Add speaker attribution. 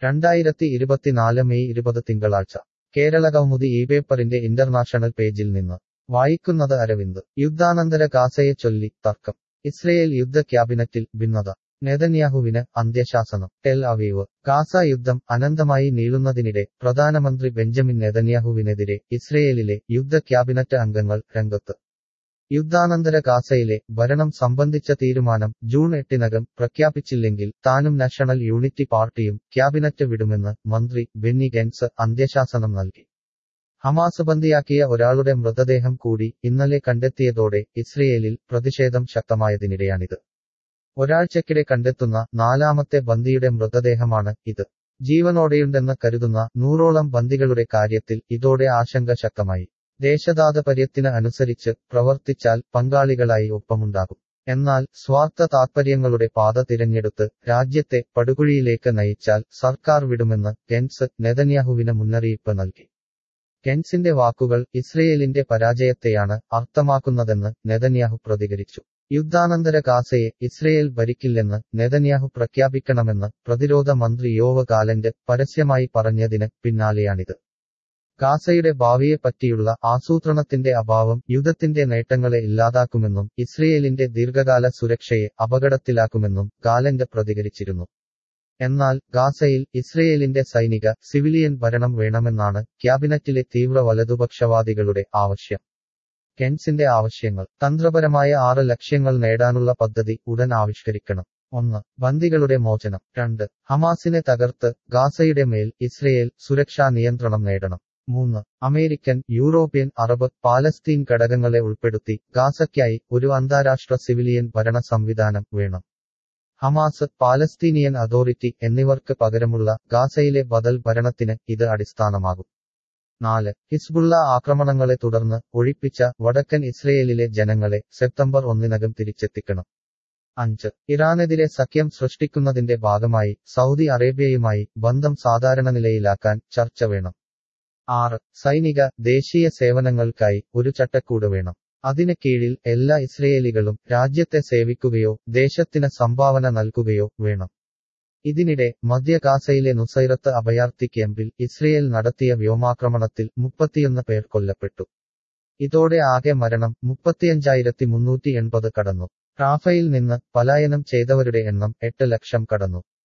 Speaker 1: രണ്ടായിരത്തി ഇരുപത്തിനാല് മെയ് ഇരുപത് തിങ്കളാഴ്ച കേരള കൗമുദി ഈ പേപ്പറിന്റെ ഇന്റർനാഷണൽ പേജിൽ നിന്ന് വായിക്കുന്നത് അരവിന്ദ് യുദ്ധാനന്തര ഗാസയെ ചൊല്ലി തർക്കം ഇസ്രയേൽ യുദ്ധ ക്യാബിനറ്റിൽ ഭിന്നത നെതന്യാഹുവിന് അന്ത്യശാസനം ടെൽ അവീവ് ഗാസ യുദ്ധം അനന്തമായി നീളുന്നതിനിടെ പ്രധാനമന്ത്രി ബെഞ്ചമിൻ നെതന്യാഹുവിനെതിരെ ഇസ്രയേലിലെ യുദ്ധ ക്യാബിനറ്റ് അംഗങ്ങൾ രംഗത്ത് യുദ്ധാനന്തര ഗാസയിലെ ഭരണം സംബന്ധിച്ച തീരുമാനം ജൂൺ എട്ടിനകം പ്രഖ്യാപിച്ചില്ലെങ്കിൽ താനും നാഷണൽ യൂണിറ്റി പാർട്ടിയും ക്യാബിനറ്റ് വിടുമെന്ന് മന്ത്രി ബെന്നി ഗെൻസ് അന്ത്യശാസനം നൽകി ഹമാസ് ബന്ദിയാക്കിയ ഒരാളുടെ മൃതദേഹം കൂടി ഇന്നലെ കണ്ടെത്തിയതോടെ ഇസ്രയേലിൽ പ്രതിഷേധം ശക്തമായതിനിടെയാണിത് ഒരാഴ്ചക്കിടെ കണ്ടെത്തുന്ന നാലാമത്തെ ബന്ദിയുടെ മൃതദേഹമാണ് ഇത് ജീവനോടെയുണ്ടെന്ന് കരുതുന്ന നൂറോളം ബന്ദികളുടെ കാര്യത്തിൽ ഇതോടെ ആശങ്ക ശക്തമായി ദേശതാതപര്യത്തിന് അനുസരിച്ച് പ്രവർത്തിച്ചാൽ പങ്കാളികളായി ഒപ്പമുണ്ടാകും എന്നാൽ സ്വാർത്ഥ താത്പര്യങ്ങളുടെ പാത തിരഞ്ഞെടുത്ത് രാജ്യത്തെ പടുകുഴിയിലേക്ക് നയിച്ചാൽ സർക്കാർ വിടുമെന്ന് കെൻസ് നെതന്യാഹുവിന് മുന്നറിയിപ്പ് നൽകി കെൻസിന്റെ വാക്കുകൾ ഇസ്രയേലിന്റെ പരാജയത്തെയാണ് അർത്ഥമാക്കുന്നതെന്ന് നെതന്യാഹു പ്രതികരിച്ചു യുദ്ധാനന്തര ഗാസയെ ഇസ്രയേൽ ഭരിക്കില്ലെന്ന് നെതന്യാഹു പ്രഖ്യാപിക്കണമെന്ന് പ്രതിരോധ മന്ത്രി യോവ ഗാലന്റ് പരസ്യമായി പറഞ്ഞതിന് പിന്നാലെയാണിത് ഗാസയുടെ ഭാവിയെപ്പറ്റിയുള്ള ആസൂത്രണത്തിന്റെ അഭാവം യുദ്ധത്തിന്റെ നേട്ടങ്ങളെ ഇല്ലാതാക്കുമെന്നും ഇസ്രയേലിന്റെ ദീർഘകാല സുരക്ഷയെ അപകടത്തിലാക്കുമെന്നും ഗാലന്റ് പ്രതികരിച്ചിരുന്നു എന്നാൽ ഗാസയിൽ ഇസ്രയേലിന്റെ സൈനിക സിവിലിയൻ ഭരണം വേണമെന്നാണ് ക്യാബിനറ്റിലെ തീവ്ര വലതുപക്ഷവാദികളുടെ ആവശ്യം കെൻസിന്റെ ആവശ്യങ്ങൾ തന്ത്രപരമായ ആറ് ലക്ഷ്യങ്ങൾ നേടാനുള്ള പദ്ധതി ഉടൻ ആവിഷ്കരിക്കണം ഒന്ന് ബന്ദികളുടെ മോചനം രണ്ട് ഹമാസിനെ തകർത്ത് ഗാസയുടെ മേൽ ഇസ്രയേൽ സുരക്ഷാ നിയന്ത്രണം നേടണം മൂന്ന് അമേരിക്കൻ യൂറോപ്യൻ അറബ് പാലസ്തീൻ ഘടകങ്ങളെ ഉൾപ്പെടുത്തി ഗാസയ്ക്കായി ഒരു അന്താരാഷ്ട്ര സിവിലിയൻ ഭരണ സംവിധാനം വേണം ഹമാസ് പാലസ്തീനിയൻ അതോറിറ്റി എന്നിവർക്ക് പകരമുള്ള ഗാസയിലെ ബദൽ ഭരണത്തിന് ഇത് അടിസ്ഥാനമാകും നാല് ഹിസ്ബുള്ള ആക്രമണങ്ങളെ തുടർന്ന് ഒഴിപ്പിച്ച വടക്കൻ ഇസ്രയേലിലെ ജനങ്ങളെ സെപ്റ്റംബർ ഒന്നിനകം തിരിച്ചെത്തിക്കണം അഞ്ച് ഇറാനെതിരെ സഖ്യം സൃഷ്ടിക്കുന്നതിന്റെ ഭാഗമായി സൗദി അറേബ്യയുമായി ബന്ധം സാധാരണ നിലയിലാക്കാൻ ചർച്ച വേണം ആറ് സൈനിക ദേശീയ സേവനങ്ങൾക്കായി ഒരു ചട്ടക്കൂട് വേണം അതിന് കീഴിൽ എല്ലാ ഇസ്രയേലികളും രാജ്യത്തെ സേവിക്കുകയോ ദേശത്തിന് സംഭാവന നൽകുകയോ വേണം ഇതിനിടെ മധ്യ ഗാസയിലെ നുസൈറത്ത് അഭയാർത്ഥി ക്യാമ്പിൽ ഇസ്രയേൽ നടത്തിയ വ്യോമാക്രമണത്തിൽ മുപ്പത്തിയൊന്ന് പേർ കൊല്ലപ്പെട്ടു ഇതോടെ ആകെ മരണം മുപ്പത്തിയഞ്ചായിരത്തി മുന്നൂറ്റി എൺപത് കടന്നു റാഫയിൽ നിന്ന് പലായനം ചെയ്തവരുടെ എണ്ണം എട്ട് ലക്ഷം കടന്നു